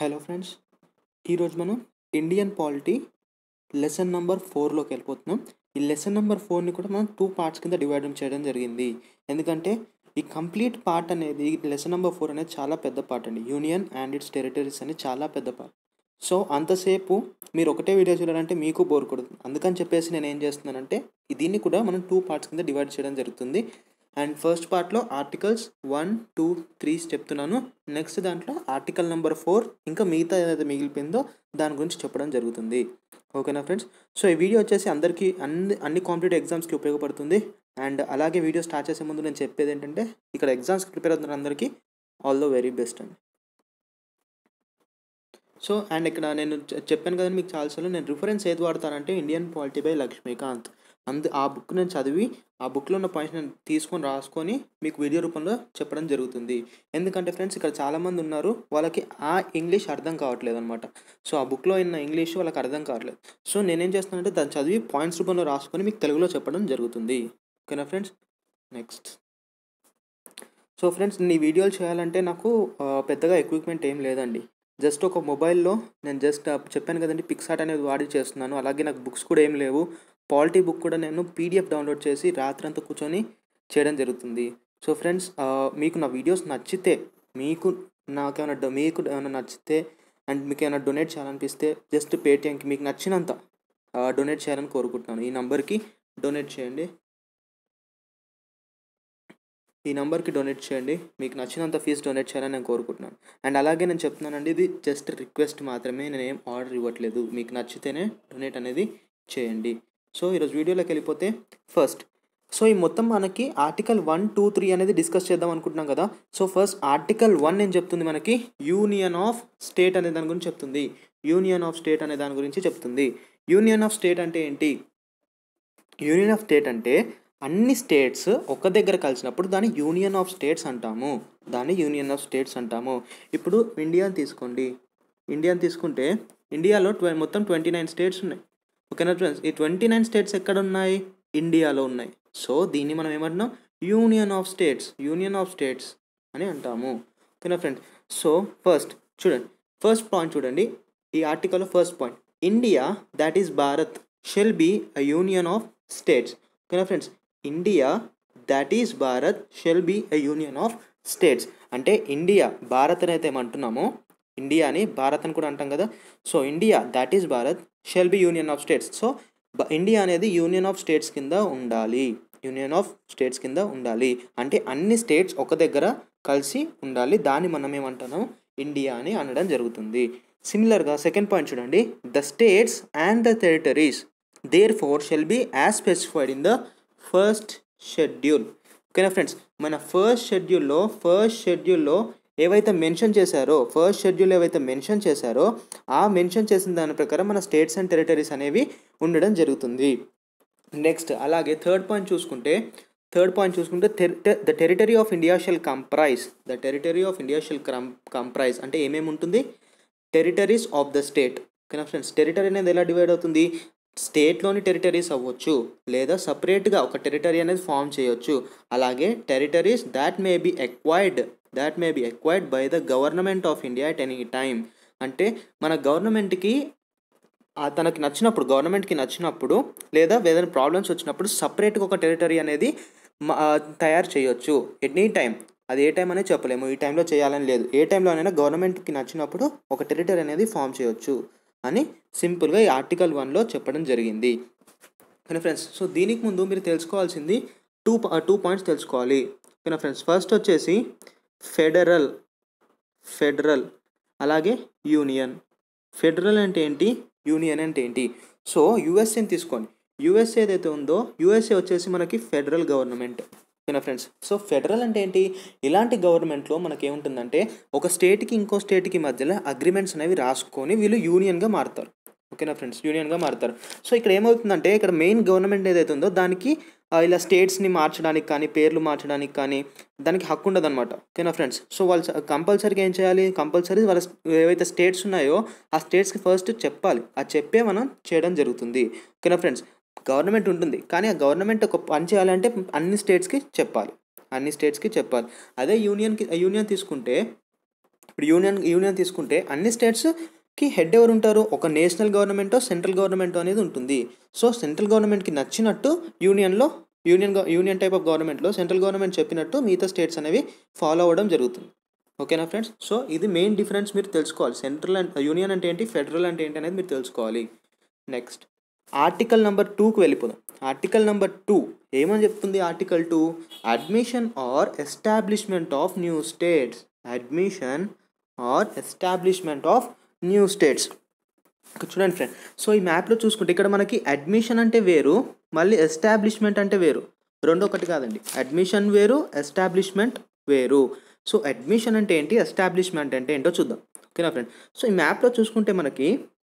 hello friends ఈరోజు మనం Indian polity lesson number ఫోర్లోకి వెళ్ళిపోతున్నాం ఈ లెసన్ నెంబర్ ఫోర్ని కూడా మనం టూ పార్ట్స్ కింద డివైడ్ చేయడం జరిగింది ఎందుకంటే ఈ కంప్లీట్ పార్ట్ అనేది లెసన్ నెంబర్ ఫోర్ అనేది చాలా పెద్ద పార్ట్ అండి యూనియన్ అండ్ ఇట్స్ టెరిటరీస్ అనేది చాలా పెద్ద పార్ట్ సో అంతసేపు మీరు ఒకటే వీడియో చూడాలంటే మీకు బోర్ కొడుతుంది అందుకని చెప్పేసి నేను ఏం చేస్తున్నానంటే దీన్ని కూడా మనం టూ పార్ట్స్ కింద డివైడ్ చేయడం జరుగుతుంది అండ్ ఫస్ట్ పార్ట్లో ఆర్టికల్స్ వన్ టూ త్రీ చెప్తున్నాను నెక్స్ట్ దాంట్లో ఆర్టికల్ నెంబర్ ఫోర్ ఇంకా మిగతా ఏదైతే మిగిలిపోయిందో దాని గురించి చెప్పడం జరుగుతుంది ఓకేనా ఫ్రెండ్స్ సో ఈ వీడియో వచ్చేసి అందరికీ అన్ని అన్ని కాంపిటేటివ్ ఎగ్జామ్స్కి ఉపయోగపడుతుంది అండ్ అలాగే వీడియో స్టార్ట్ చేసే ముందు నేను చెప్పేది ఏంటంటే ఇక్కడ ఎగ్జామ్స్కి ప్రిపేర్ అవుతున్న అందరికీ ఆల్ ద వెరీ బెస్ట్ అండి సో అండ్ ఇక్కడ నేను చె- చెప్పాను కదండి మీకు చాలాసార్లు నేను రిఫరెన్స్ ఏది వాడతానంటే ఇండియన్ పాలిటీ బై లక్ష్మీకాంత్ అందు ఆ బుక్ నేను చదివి ఆ బుక్లో ఉన్న పాయింట్స్ నేను తీసుకొని రాసుకొని మీకు వీడియో రూపంలో చెప్పడం జరుగుతుంది ఎందుకంటే ఫ్రెండ్స్ ఇక్కడ చాలామంది ఉన్నారు వాళ్ళకి ఆ ఇంగ్లీష్ అర్థం కావట్లేదు అనమాట సో ఆ బుక్లో ఉన్న ఇంగ్లీష్ వాళ్ళకి అర్థం కావట్లేదు సో నేనేం చేస్తానంటే దాన్ని చదివి పాయింట్స్ రూపంలో రాసుకొని మీకు తెలుగులో చెప్పడం జరుగుతుంది ఓకేనా ఫ్రెండ్స్ నెక్స్ట్ సో ఫ్రెండ్స్ నేను ఈ వీడియోలు చేయాలంటే నాకు ఆ, పెద్దగా ఎక్విప్మెంట్ ఏం లేదండి జస్ట్ ఒక మొబైల్లో నేను జస్ట్ ఆ, చెప్పాను కదండి పిక్సార్ట్ అనేది వాడి చేస్తున్నాను అలాగే నాకు బుక్స్ కూడా ఏం లేవు పాలిటీ బుక్ కూడా నేను పీడిఎఫ్ డౌన్లోడ్ చేసి రాత్రంతా కూర్చొని చేయడం జరుగుతుంది సో ఫ్రెండ్స్ ఆ, మీకు నా వీడియోస్ నచ్చితే మీకు నాకేమైనా డొ- మీకు ఏమైనా నచ్చితే అండ్ మీకు ఏమైనా డొనేట్ చేయాలనిపిస్తే జస్ట్ పేటిఎంకి మీకు నచ్చినంత డొనేట్ చేయాలని కోరుకుంటున్నాను ఈ నంబర్కి డొనేట్ చేయండి ఈ నెంబర్కి డొనేట్ చేయండి మీకు నచ్చినంత ఫీజు డొనేట్ చేయాలని నేను కోరుకుంటున్నాను అండ్ అలాగే నేను చెప్తున్నానండి ఇది జస్ట్ రిక్వెస్ట్ మాత్రమే నేను ఏం ఆర్డర్ ఇవ్వట్లేదు మీకు నచ్చితేనే డొనేట్ అనేది చేయండి సో ఈరోజు వీడియోలోకి వెళ్ళిపోతే ఫస్ట్ సో ఈ మొత్తం మనకి ఆర్టికల్ వన్ టూ త్రీ అనేది డిస్కస్ చేద్దాం అనుకుంటున్నాం కదా సో ఫస్ట్ ఆర్టికల్ వన్ ఏం చెప్తుంది మనకి యూనియన్ ఆఫ్ స్టేట్ అనే దాని గురించి చెప్తుంది యూనియన్ ఆఫ్ స్టేట్ అనే దాని గురించి చెప్తుంది యూనియన్ ఆఫ్ స్టేట్ అంటే ఏంటి యూనియన్ ఆఫ్ స్టేట్ అంటే అన్ని స్టేట్స్ ఒక దగ్గర కలిసినప్పుడు దాన్ని యూనియన్ ఆఫ్ స్టేట్స్ అంటాము దాన్ని యూనియన్ ఆఫ్ స్టేట్స్ అంటాము ఇప్పుడు ఇండియాని తీసుకోండి ఇండియాని తీసుకుంటే ఇండియాలో ట్వ మొత్తం ట్వంటీ నైన్ స్టేట్స్ ఉన్నాయి ఓకేనా ఫ్రెండ్స్ ఈ ట్వంటీ నైన్ స్టేట్స్ ఎక్కడ ఉన్నాయి ఇండియాలో ఉన్నాయి సో దీన్ని మనం ఏమంటున్నాం union of states union of states అని అంటాము ఓకేనా ఫ్రెండ్స్ సో ఫస్ట్ చూడండి ఫస్ట్ పాయింట్ చూడండి ఈ ఆర్టికల్లో first point India that is Bharat shall be a union of states ఓకేనా friends India that is Bharat shall be a union of states అంటే India Bharat అని అయితే ఏమంటున్నామో ఇండియా అని భారత్ అని కూడా అంటాం కదా so India that is Bharat shall be union of states so బ- ఇండియా అనేది యూనియన్ ఆఫ్ స్టేట్స్ కింద ఉండాలి యూనియన్ ఆఫ్ స్టేట్స్ కింద ఉండాలి అంటే అన్ని స్టేట్స్ ఒక దగ్గర కలిసి ఉండాలి దాన్ని మనం ఏమంటున్నాం ఇండియా అని అనడం జరుగుతుంది సిమిలర్గా సెకండ్ పాయింట్ చూడండి the states and the territories thereof shall be as specified in the first schedule ఓకేనా ఫ్రెండ్స్ మన ఫస్ట్ షెడ్యూల్లో ఫస్ట్ షెడ్యూల్లో ఏవైతే మెన్షన్ చేశారో ఫస్ట్ షెడ్యూల్ ఏవైతే మెన్షన్ చేశారో ఆ మెన్షన్ చేసిన దాని ప్రకారం మన స్టేట్స్ అండ్ టెరిటరీస్ అనేవి ఉండడం జరుగుతుంది నెక్స్ట్ అలాగే థర్డ్ పాయింట్ చూసుకుంటే థర్డ్ పాయింట్ చూసుకుంటే the territory of India shall comprise the territory of India shall comprise అంటే ఏమేమి ఉంటుంది టెరిటరీస్ ఆఫ్ ద స్టేట్ ఓకేనా ఫ్రెండ్స్ టెరిటరీ అనేది ఎలా డివైడ్ అవుతుంది స్టేట్లోని టెరిటరీస్ అవ్వచ్చు లేదా సపరేట్గా ఒక టెరిటరీ అనేది ఫామ్ చేయొచ్చు అలాగే territories that may be acquired that may be acquired by the government of India at any time అంటే మన గవర్నమెంట్కి ఆ తనకి నచ్చినప్పుడు గవర్నమెంట్కి నచ్చినప్పుడు లేదా ఏదైనా ప్రాబ్లమ్స్ వచ్చినప్పుడు సపరేట్గా ఒక టెరిటరీ అనేది మ- ఆ, తయారు చేయొచ్చు ఎనీ టైం అది ఏ టైం అనేది చెప్పలేము ఈ టైంలో చేయాలని లేదు ఏ టైంలోనైనా గవర్నమెంట్కి నచ్చినప్పుడు ఒక టెరిటరీ అనేది ఫామ్ చేయొచ్చు అని సింపుల్గా ఈ ఆర్టికల్ వన్లో చెప్పడం జరిగింది ఓకేనా ఫ్రెండ్స్ సో దీనికి ముందు మీరు తెలుసుకోవాల్సింది టూ టూ పాయింట్స్ తెలుసుకోవాలి ఓకేనా ఫ్రెండ్స్ ఫస్ట్ వచ్చేసి ఫెడరల్ ఫెడరల్ అలాగే యూనియన్ ఫెడరల్ అంటే ఏంటి యూనియన్ అంటే ఏంటి సో యుఎస్ఏని తీసుకోండి యుఎస్ఏ ఏదైతే ఉందో యుఎస్ఏ వచ్చేసి మనకి ఫెడరల్ గవర్నమెంట్ ఓకేనా ఫ్రెండ్స్ సో ఫెడరల్ అంటే ఏంటి ఇలాంటి గవర్నమెంట్లో మనకి ఏముంటుందంటే ఒక స్టేట్కి ఇంకో స్టేట్కి మధ్యలో అగ్రిమెంట్స్ అనేవి రాసుకొని వీళ్ళు యూనియన్గా మారుతారు ఓకేనా ఫ్రెండ్స్ యూనియన్గా మారుతారు సో ఇక్కడ ఏమవుతుందంటే ఇక్కడ మెయిన్ గవర్నమెంట్ ఏదైతే ఉందో దానికి ఆ, ఇలా స్టేట్స్ని మార్చడానికి కానీ పేర్లు మార్చడానికి కానీ దానికి హక్కు ఉండదు అనమాట ఓకేనా ఫ్రెండ్స్ సో వాళ్ళు కంపల్సరీగా ఏం చేయాలి కంపల్సరీ వాళ్ళ ఏవైతే స్టేట్స్ ఉన్నాయో ఆ స్టేట్స్కి ఫస్ట్ చెప్పాలి ఆ చెప్పే మనం చేయడం జరుగుతుంది ఓకేనా ఫ్రెండ్స్ గవర్నమెంట్ ఉంటుంది కానీ ఆ గవర్నమెంట్ ఒక పని చేయాలంటే అన్ని స్టేట్స్కి చెప్పాలి అన్ని స్టేట్స్కి చెప్పాలి అదే యూనియన్కి యూనియన్ తీసుకుంటే ఇప్పుడు యూనియన్ యూనియన్ తీసుకుంటే అన్ని స్టేట్స్కి హెడ్ ఎవరు ఉంటారు ఒక నేషనల్ గవర్నమెంటో సెంట్రల్ గవర్నమెంట్ అనేది ఉంటుంది సో సెంట్రల్ గవర్నమెంట్కి నచ్చినట్టు యూనియన్లో యూనియన్ యూనియన్ టైప్ ఆఫ్ గవర్నమెంట్లో సెంట్రల్ గవర్నమెంట్ చెప్పినట్టు మిగతా స్టేట్స్ అనేవి ఫాలో అవ్వడం జరుగుతుంది ఓకేనా ఫ్రెండ్స్ సో ఇది మెయిన్ డిఫరెన్స్ మీరు తెలుసుకోవాలి సెంట్రల్ అండ్ యూనియన్ అంటే ఏంటి ఫెడరల్ అంటే ఏంటి అనేది మీరు తెలుసుకోవాలి నెక్స్ట్ ఆర్టికల్ నెంబర్ టూకి వెళ్ళిపోదాం ఆర్టికల్ నెంబర్ టూ ఏమని చెప్తుంది article two admission or establishment of new states admission or establishment of new states ఇక్కడ చూడండి ఫ్రెండ్ సో ఈ మ్యాప్లో చూసుకుంటే ఇక్కడ మనకి అడ్మిషన్ అంటే వేరు మళ్ళీ ఎస్టాబ్లిష్మెంట్ అంటే వేరు రెండు ఒకటి కాదండి అడ్మిషన్ వేరు ఎస్టాబ్లిష్మెంట్ వేరు సో అడ్మిషన్ అంటే ఏంటి ఎస్టాబ్లిష్మెంట్ అంటే ఏంటో చూద్దాం ఓకేనా ఫ్రెండ్ సో ఈ మ్యాప్లో చూసుకుంటే మనకి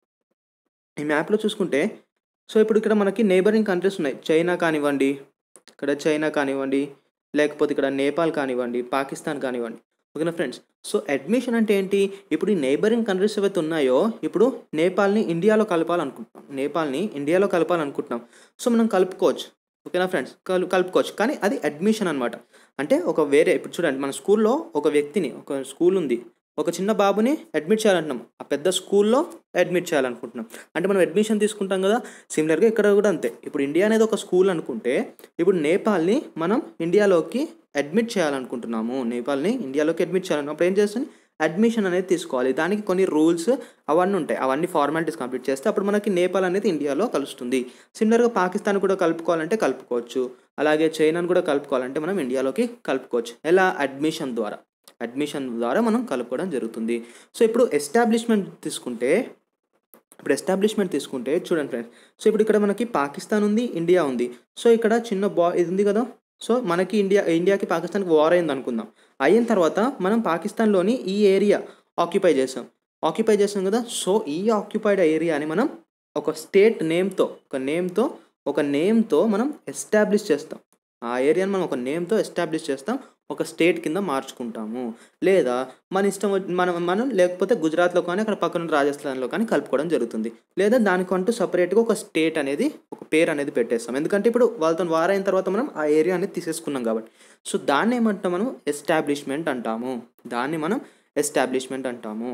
ఈ మ్యాప్లో చూసుకుంటే సో ఇప్పుడు ఇక్కడ మనకి నేబరింగ్ కంట్రీస్ ఉన్నాయి చైనా కానివ్వండి ఇక్కడ చైనా కానివ్వండి లేకపోతే ఇక్కడ నేపాల్ కానివ్వండి పాకిస్తాన్ కానివ్వండి ఓకేనా ఫ్రెండ్స్ సో అడ్మిషన్ అంటే ఏంటి ఇప్పుడు ఈ నేబరింగ్ కంట్రీస్ ఏవైతే ఉన్నాయో ఇప్పుడు నేపాల్ని ఇండియాలో కలపాలనుకుంటున్నాం నేపాల్ని ఇండియాలో కలపాలనుకుంటున్నాం సో మనం కలుపుకోవచ్చు ఓకేనా ఫ్రెండ్స్ కలు కలుపుకోవచ్చు కానీ అది అడ్మిషన్ అనమాట అంటే ఒక వేరే ఇప్పుడు చూడండి మన స్కూల్లో ఒక వ్యక్తిని ఒక స్కూల్ ఉంది ఒక చిన్న బాబుని అడ్మిట్ చేయాలంటున్నాం ఆ పెద్ద స్కూల్లో అడ్మిట్ చేయాలనుకుంటున్నాం అంటే మనం అడ్మిషన్ తీసుకుంటాం కదా సిమిలర్గా ఇక్కడ కూడా అంతే ఇప్పుడు ఇండియా అనేది ఒక స్కూల్ అనుకుంటే ఇప్పుడు నేపాల్ని మనం ఇండియాలోకి అడ్మిట్ చేయాలనుకుంటున్నాము నేపాల్ని ఇండియాలోకి అడ్మిట్ చేయాలన్నప్పుడు ఏం చేస్తుంది అడ్మిషన్ అనేది తీసుకోవాలి దానికి కొన్ని రూల్స్ అవన్నీ ఉంటాయి అవన్నీ ఫార్మాలిటీస్ కంప్లీట్ చేస్తే అప్పుడు మనకి నేపాల్ అనేది ఇండియాలో కలుస్తుంది సిమిలర్గా పాకిస్తాన్ కూడా కలుపుకోవాలంటే కలుపుకోవచ్చు అలాగే చైనాను కూడా కలుపుకోవాలంటే మనం ఇండియాలోకి కలుపుకోవచ్చు ఎలా అడ్మిషన్ ద్వారా అడ్మిషన్ ద్వారా మనం కలుపుకోవడం జరుగుతుంది సో ఇప్పుడు ఎస్టాబ్లిష్మెంట్ తీసుకుంటే ఇప్పుడు ఎస్టాబ్లిష్మెంట్ తీసుకుంటే చూడండి ఫ్రెండ్స్ సో ఇప్పుడు ఇక్కడ మనకి పాకిస్తాన్ ఉంది ఇండియా ఉంది సో ఇక్కడ చిన్న బా ఇది ఉంది కదా సో మనకి ఇండియా ఇండియాకి పాకిస్తాన్కి వార్ అయింది అనుకుందాం అయిన తర్వాత మనం పాకిస్తాన్లోని ఈ ఏరియా ఆక్యుపై చేసాం ఆక్యుపై చేసాం కదా సో ఈ ఆక్యుపైడ్ ఏరియాని మనం ఒక స్టేట్ నేమ్తో ఒక నేమ్తో ఒక నేమ్తో మనం ఎస్టాబ్లిష్ చేస్తాం ఆ ఏరియాని మనం ఒక నేమ్తో ఎస్టాబ్లిష్ చేస్తాం ఒక స్టేట్ కింద మార్చుకుంటాము లేదా మన ఇష్టం మనం మనం లేకపోతే గుజరాత్లో కానీ అక్కడ పక్కన రాజస్థాన్లో కానీ కలుపుకోవడం జరుగుతుంది లేదా దానికంటూ సపరేట్గా ఒక స్టేట్ అనేది ఒక పేరు అనేది పెట్టేస్తాం ఎందుకంటే ఇప్పుడు వాళ్ళతో వారైన తర్వాత మనం ఆ ఏరియా అనేది తీసేసుకున్నాం కాబట్టి సో దాన్ని ఏమంటాం మనం ఎస్టాబ్లిష్మెంట్ అంటాము దాన్ని మనం ఎస్టాబ్లిష్మెంట్ అంటాము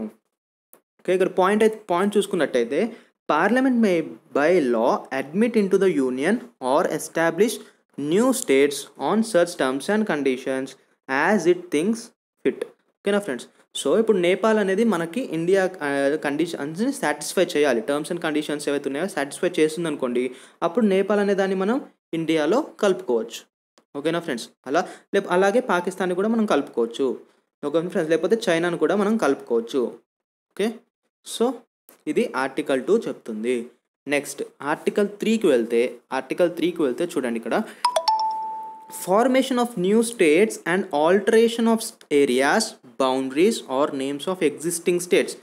ఓకే ఇక్కడ పాయింట్ అయితే పాయింట్ చూసుకున్నట్టయితే parliament may by law admit into the union or establish new states on సర్చ్ terms and conditions as it thinks fit ఓకేనా ఫ్రెండ్స్ సో ఇప్పుడు నేపాల్ అనేది మనకి ఇండియా కండిషన్స్ని సాటిస్ఫై చేయాలి టర్మ్స్ అండ్ కండిషన్స్ ఏవైతే ఉన్నాయో సాటిస్ఫై చేస్తుంది అనుకోండి అప్పుడు నేపాల్ అనే దాన్ని మనం ఇండియాలో కలుపుకోవచ్చు ఓకేనా ఫ్రెండ్స్ అలా లేక అలాగే పాకిస్తాన్ని కూడా మనం కలుపుకోవచ్చు ఓకే ఫ్రెండ్స్ లేకపోతే చైనాను కూడా మనం కలుపుకోవచ్చు ఓకే సో ఇది ఆర్టికల్ టూ చెప్తుంది నెక్స్ట్ ఆర్టికల్ త్రీకి వెళ్తే ఆర్టికల్ త్రీకి వెళ్తే చూడండి ఇక్కడ formation of new states and alteration of areas boundaries or names of existing states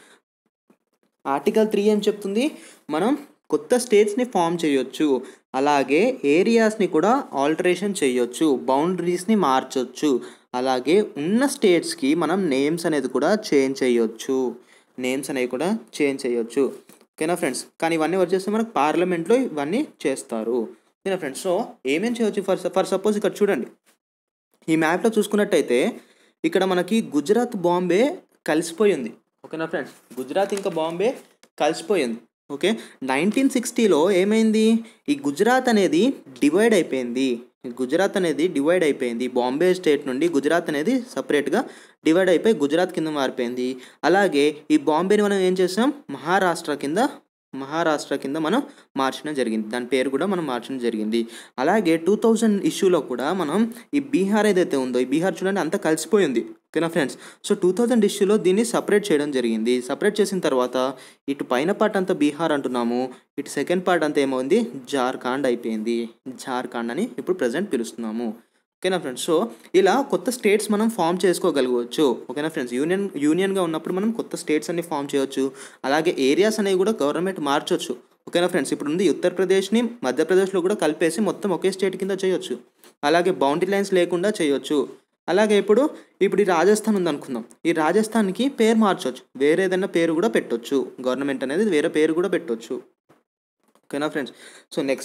article three ఏం చెప్తుంది మనం కొత్త స్టేట్స్ని ఫామ్ చేయొచ్చు అలాగే ఏరియాస్ని కూడా ఆల్టరేషన్ చేయొచ్చు బౌండరీస్ని మార్చొచ్చు అలాగే ఉన్న స్టేట్స్కి మనం నేమ్స్ అనేది కూడా చేంజ్ చేయొచ్చు నేమ్స్ అనేవి కూడా చేంజ్ చేయొచ్చు ఓకేనా ఫ్రెండ్స్ కానీ ఇవన్నీ వచ్చేస్తే మనకు పార్లమెంట్లో ఇవన్నీ చేస్తారు ఓకేనా ఫ్రెండ్స్ సో ఏమేం చేయొచ్చు ఫర్ ఫర్ సపోజ్ ఇక్కడ చూడండి ఈ మ్యాప్లో చూసుకున్నట్టయితే ఇక్కడ మనకి గుజరాత్ బాంబే కలిసిపోయింది ఓకేనా ఫ్రెండ్స్ గుజరాత్ ఇంకా బాంబే కలిసిపోయింది ఓకే నైన్టీన్ సిక్స్టీలో ఏమైంది ఈ గుజరాత్ అనేది డివైడ్ అయిపోయింది గుజరాత్ అనేది డివైడ్ అయిపోయింది బాంబే స్టేట్ నుండి గుజరాత్ అనేది సపరేట్గా డివైడ్ అయిపోయి గుజరాత్ కింద మారిపోయింది అలాగే ఈ బాంబేని మనం ఏం చేసాం మహారాష్ట్ర కింద మహారాష్ట్ర కింద మనం మార్చడం జరిగింది దాని పేరు కూడా మనం మార్చడం జరిగింది అలాగే టూ థౌజండ్ ఇష్యూలో కూడా మనం ఈ బీహార్ ఏదైతే ఉందో ఈ బీహార్ చూడండి అంతా కలిసిపోయింది ఓకేనా ఫ్రెండ్స్ సో టూ థౌజండ్ ఇష్యూలో దీన్ని సపరేట్ చేయడం జరిగింది సపరేట్ చేసిన తర్వాత ఇటు పైన పార్ట్ అంతా బీహార్ అంటున్నాము ఇటు సెకండ్ పార్ట్ అంతా ఏమైంది జార్ఖండ్ అయిపోయింది జార్ఖండ్ అని ఇప్పుడు ప్రజెంట్ పిలుస్తున్నాము ఓకేనా ఫ్రెండ్స్ సో ఇలా కొత్త స్టేట్స్ మనం ఫామ్ చేసుకోగలగవచ్చు ఓకేనా ఫ్రెండ్స్ యూనియన్ యూనియన్గా ఉన్నప్పుడు మనం కొత్త స్టేట్స్ అన్ని ఫామ్ చేయొచ్చు అలాగే ఏరియాస్ అనేవి కూడా గవర్నమెంట్ మార్చొచ్చు ఓకేనా ఫ్రెండ్స్ ఇప్పుడు ఉంది ఉత్తరప్రదేశ్ని మధ్యప్రదేశ్లో కూడా కలిపేసి మొత్తం ఒకే స్టేట్ కింద చేయొచ్చు అలాగే బౌండరీ లైన్స్ లేకుండా చేయొచ్చు అలాగే ఇప్పుడు ఇప్పుడు ఈ రాజస్థాన్ ఉంది అనుకుందాం ఈ రాజస్థాన్కి పేరు మార్చొచ్చు వేరే ఏదైనా పేరు కూడా పెట్టొచ్చు గవర్నమెంట్ అనేది వేరే పేరు కూడా పెట్టొచ్చు ఓకేనా ఫ్రెండ్స్ సో నెక్స్ట్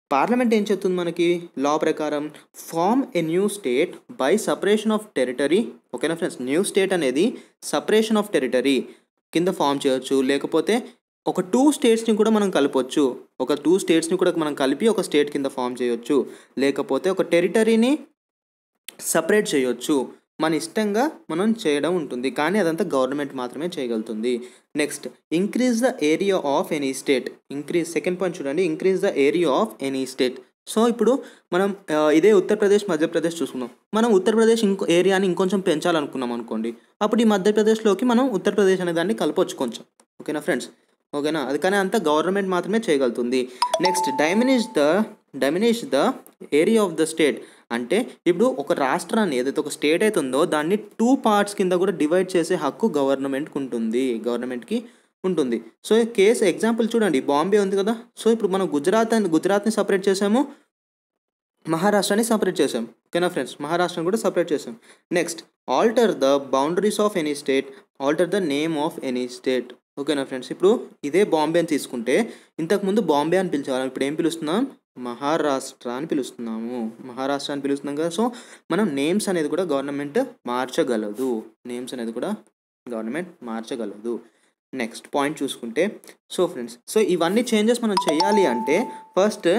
పార్లమెంట్ ఏం చెప్తుంది మనకి లా ప్రకారం form a new state by separation of territory ఓకేనా ఫ్రెండ్స్ న్యూ స్టేట్ అనేది సపరేషన్ ఆఫ్ టెరిటరీ కింద ఫామ్ చేయొచ్చు లేకపోతే ఒక టూ స్టేట్స్ని కూడా మనం కలపొచ్చు ఒక టూ స్టేట్స్ని కూడా మనం కలిపి ఒక స్టేట్ కింద ఫామ్ చేయొచ్చు లేకపోతే ఒక టెరిటరీని సపరేట్ చేయొచ్చు మన ఇష్టంగా మనం చేయడం ఉంటుంది కానీ అదంతా గవర్నమెంట్ మాత్రమే చేయగలుగుతుంది next increase the area of any state increase second point చూడండి increase the area of any state so ఇప్పుడు మనం ఆ, ఇదే ఉత్తరప్రదేశ్ మధ్యప్రదేశ్ చూసుకుందాం మనం ఉత్తరప్రదేశ్ ఇంకో ఏరియాని ఇంకొంచెం పెంచాలనుకున్నాం అనుకోండి అప్పుడు ఈ మధ్యప్రదేశ్లోకి మనం ఉత్తరప్రదేశ్ అనే దాన్ని కలపొచ్చు కొంచెం ఓకేనా ఫ్రెండ్స్ ఓకేనా అది కానీ అంతా గవర్నమెంట్ మాత్రమే చేయగలుగుతుంది next diminish the diminish the area of the state అంటే ఇప్పుడు ఒక రాష్ట్రాన్ని ఏదైతే ఒక స్టేట్ అయితే ఉందో దాన్ని టూ పార్ట్స్ కింద కూడా డివైడ్ చేసే హక్కు గవర్నమెంట్కి ఉంటుంది గవర్నమెంట్కి ఉంటుంది సో ఈ కేసు ఎగ్జాంపుల్ చూడండి బాంబే ఉంది కదా సో ఇప్పుడు మనం గుజరాత్ అని గుజరాత్ని సపరేట్ చేసాము మహారాష్ట్రని సపరేట్ చేసాం ఓకేనా ఫ్రెండ్స్ మహారాష్ట్రని కూడా సపరేట్ చేసాం next alter the boundaries of any state alter the name of any state ఓకేనా ఫ్రెండ్స్ ఇప్పుడు ఇదే బాంబే అని తీసుకుంటే ఇంతకుముందు బాంబే అని పిలిచేవాళ్ళం ఇప్పుడు ఏం పిలుస్తున్నాం మహారాష్ట్ర అని పిలుస్తున్నాము మహారాష్ట్ర అని పిలుస్తున్నాం కదా సో మనం నేమ్స్ అనేది కూడా గవర్నమెంట్ మార్చగలదు నేమ్స్ అనేది కూడా గవర్నమెంట్ మార్చగలదు నెక్స్ట్ పాయింట్ చూసుకుంటే సో ఫ్రెండ్స్ సో ఇవన్నీ చేంజెస్ మనం చేయాలి అంటే ఫస్ట్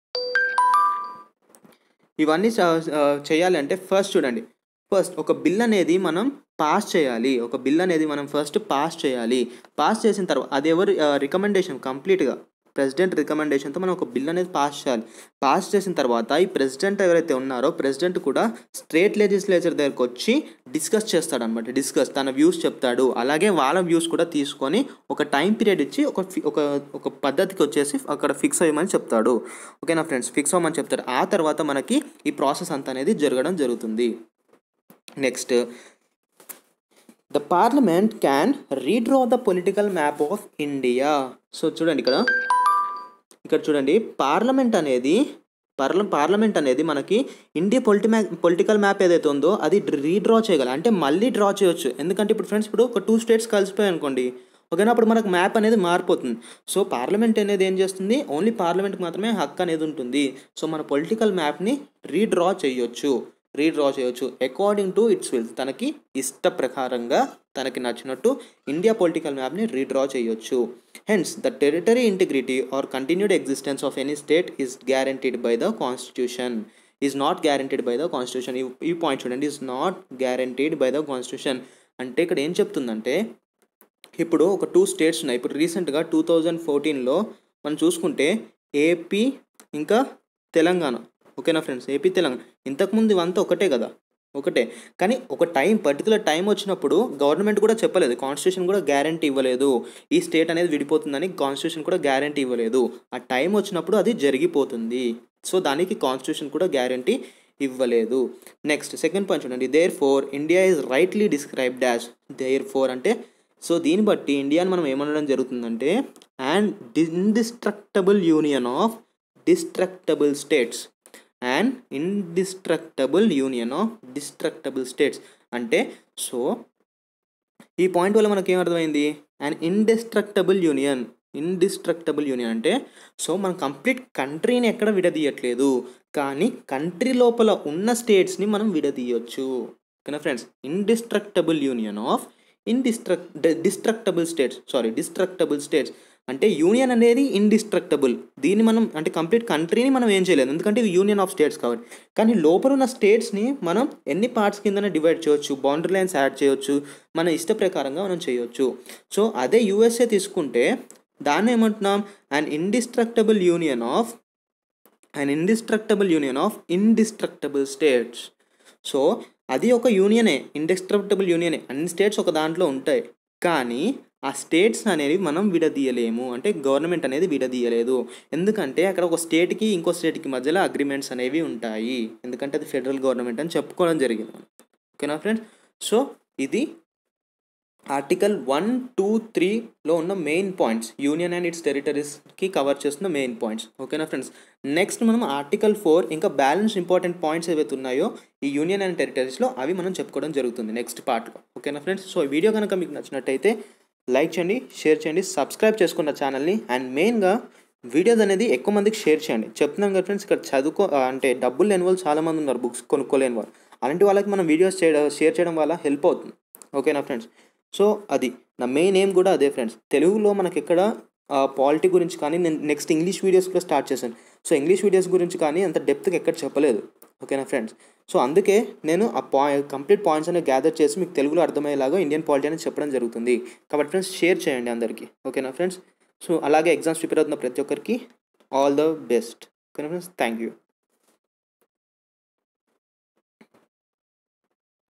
ఇవన్నీ చ- ఆ, చేయాలి అంటే ఫస్ట్ చూడండి ఫస్ట్ ఒక బిల్ అనేది మనం పాస్ చేయాలి ఒక బిల్ అనేది మనం ఫస్ట్ పాస్ చేయాలి పాస్ చేసిన తర్వాత అది ఎవరు రికమెండేషన్ కంప్లీట్గా ప్రెసిడెంట్ రికమెండేషన్తో మనం ఒక బిల్ అనేది పాస్ చేయాలి పాస్ చేసిన తర్వాత ఈ ప్రెసిడెంట్ ఎవరైతే ఉన్నారో ప్రెసిడెంట్ కూడా స్టేట్ లెజిస్లేచర్ దగ్గరకు వచ్చి డిస్కస్ చేస్తాడనమాట డిస్కస్ తన వ్యూస్ చెప్తాడు అలాగే వాళ్ళ వ్యూస్ కూడా తీసుకొని ఒక టైం పీరియడ్ ఇచ్చి ఒక ఫి- ఒక ఒక పద్ధతికి వచ్చేసి అక్కడ ఫిక్స్ అయ్యమని చెప్తాడు ఓకేనా ఫ్రెండ్స్ ఫిక్స్ అవ్వమని చెప్తాడు ఆ తర్వాత మనకి ఈ ప్రాసెస్ అంతా అనేది జరగడం జరుగుతుంది next the parliament can redraw the political map of India so చూడండి ఇక్కడ ఇక్కడ చూడండి పార్లమెంట్ అనేది పార్ల పార్లమెంట్ అనేది మనకి ఇండియా పొలిటి మ్యా పొలిటికల్ మ్యాప్ ఏదైతే ఉందో అది రీడ్రా చేయగలం అంటే మళ్ళీ డ్రా చేయొచ్చు ఎందుకంటే ఇప్పుడు ఫ్రెండ్స్ ఇప్పుడు ఒక టూ స్టేట్స్ కలిసిపోయాయి అనుకోండి ఓకేనా అప్పుడు మనకు మ్యాప్ అనేది మారిపోతుంది సో పార్లమెంట్ అనేది ఏం చేస్తుంది ఓన్లీ పార్లమెంట్కి మాత్రమే హక్కు అనేది ఉంటుంది సో మన పొలిటికల్ మ్యాప్ని రీడ్రా చేయొచ్చు రీడ్రా చేయొచ్చు అకార్డింగ్ టు ఇట్స్ విల్ తనకి ఇష్ట ప్రకారంగా తనకి నచ్చినట్టు ఇండియా పొలిటికల్ మ్యాప్ని రీడ్రా చేయొచ్చు hence the territory integrity or continued existence of any state is guaranteed by the constitution is not guaranteed by the constitution ఈ పాయింట్ చూడండి is not guaranteed by the constitution అంటే ఇక్కడ ఏం చెప్తుందంటే ఇప్పుడు ఒక టూ స్టేట్స్ ఉన్నాయి ఇప్పుడు రీసెంట్గా టూ థౌజండ్ ఫోర్టీన్లో మనం చూసుకుంటే ఏపీ ఇంకా తెలంగాణ ఓకేనా ఫ్రెండ్స్ ఏపీ తెలంగాణ ఇంతకుముందు ఇవంతా ఒకటే కదా ఒకటే కానీ ఒక టైం పర్టికులర్ టైం వచ్చినప్పుడు గవర్నమెంట్ కూడా చెప్పలేదు కాన్స్టిట్యూషన్ కూడా గ్యారంటీ ఇవ్వలేదు ఈ స్టేట్ అనేది విడిపోతుందని కాన్స్టిట్యూషన్ కూడా గ్యారంటీ ఇవ్వలేదు ఆ టైం వచ్చినప్పుడు అది జరిగిపోతుంది సో దానికి కాన్స్టిట్యూషన్ కూడా గ్యారంటీ ఇవ్వలేదు నెక్స్ట్ సెకండ్ పాయింట్ చూడండి therefore India is rightly described as therefore అంటే సో దీన్ని బట్టి ఇండియాని మనం ఏమనడం జరుగుతుందంటే and indestructible union of destructible states and indestructible union of destructible states అంటే సో ఈ పాయింట్ వల్ల మనకి ఏమర్థమైంది and indestructible union indestructible union అంటే సో మనం కంప్లీట్ కంట్రీని ఎక్కడ విడదీయట్లేదు కానీ కంట్రీ లోపల ఉన్న స్టేట్స్ని మనం విడదీయొచ్చు ఓకేనా ఫ్రెండ్స్ ఇండిస్ట్రక్టబుల్ యూనియన్ ఆఫ్ ఇండిస్ట్రక్ destructible states sorry destructible states అంటే యూనియన్ అనేది ఇండిస్ట్రక్టబుల్ దీన్ని మనం అంటే కంప్లీట్ కంట్రీని మనం ఏం చేయలేదు ఎందుకంటే ఇది యూనియన్ ఆఫ్ స్టేట్స్ కాబట్టి కానీ లోపల ఉన్న స్టేట్స్ని మనం ఎన్ని పార్ట్స్ కిందనే డివైడ్ చేయొచ్చు బౌండరీ లైన్స్ యాడ్ చేయొచ్చు మన ఇష్ట ప్రకారంగా మనం చేయొచ్చు సో అదే యూఎస్ఏ తీసుకుంటే దాన్ని ఏమంటున్నాం and indestructible union of and indestructible union of indestructible states so అది ఒక యూనియనే ఇండిస్ట్రక్టబుల్ యూనియనే అన్ని స్టేట్స్ ఒక దాంట్లో ఉంటాయి కానీ ఆ స్టేట్స్ అనేవి మనం విడదీయలేము అంటే గవర్నమెంట్ అనేది విడదీయలేదు ఎందుకంటే అక్కడ ఒక స్టేట్కి ఇంకో స్టేట్కి మధ్యలో అగ్రిమెంట్స్ అనేవి ఉంటాయి ఎందుకంటే అది ఫెడరల్ గవర్నమెంట్ అని చెప్పుకోవడం జరిగింది ఓకేనా ఫ్రెండ్స్ సో ఇది ఆర్టికల్ వన్ టూ త్రీలో ఉన్న main points union and its టెరిటరీస్కి కవర్ చేస్తున్న మెయిన్ పాయింట్స్ ఓకేనా ఫ్రెండ్స్ నెక్స్ట్ మనం ఆర్టికల్ ఫోర్ ఇంకా బ్యాలెన్స్ ఇంపార్టెంట్ పాయింట్స్ ఏవైతే ఉన్నాయో ఈ యూనియన్ అండ్ టెరిటరీస్లో అవి మనం చెప్పుకోవడం జరుగుతుంది నెక్స్ట్ పార్ట్లో ఓకేనా ఫ్రెండ్స్ సో ఈ వీడియో కనుక మీకు నచ్చినట్టయితే లైక్ చేయండి షేర్ చేయండి సబ్స్క్రైబ్ చేసుకున్న ఛానల్ని అండ్ మెయిన్గా వీడియోస్ అనేది ఎక్కువ మందికి షేర్ చేయండి చెప్తున్నాం కదా ఫ్రెండ్స్ ఇక్కడ చదువుకో అంటే డబ్బులు లేని వాళ్ళు చాలామంది ఉన్నారు బుక్స్ కొనుక్కోలేని వాళ్ళు అలాంటి వాళ్ళకి మనం వీడియోస్ చేయడం షేర్ చేయడం వల్ల హెల్ప్ అవుతుంది ఓకేనా ఫ్రెండ్స్ సో అది నా మెయిన్ ఎయిమ్ కూడా అదే ఫ్రెండ్స్ తెలుగులో మనకి ఎక్కడ పాలిటీ గురించి కానీ నేను నెక్స్ట్ ఇంగ్లీష్ వీడియోస్ కూడా స్టార్ట్ చేశాను సో ఇంగ్లీష్ వీడియోస్ గురించి కానీ అంత డెప్త్గా ఎక్కడ చెప్పలేదు ఓకేనా ఫ్రెండ్స్ సో అందుకే నేను ఆ పాయింట్ కంప్లీట్ పాయింట్స్ అనేవి గ్యాదర్ చేసి మీకు తెలుగులో అర్థమయ్యేలాగా ఇండియన్ పాలిటీ అనేది చెప్పడం జరుగుతుంది కాబట్టి ఫ్రెండ్స్ షేర్ చేయండి అందరికీ ఓకేనా ఫ్రెండ్స్ సో అలాగే ఎగ్జామ్స్ ప్రిపేర్ అవుతున్న ప్రతి ఒక్కరికి ఆల్ ద బెస్ట్ ఓకేనా ఫ్రెండ్స్ థ్యాంక్ యూ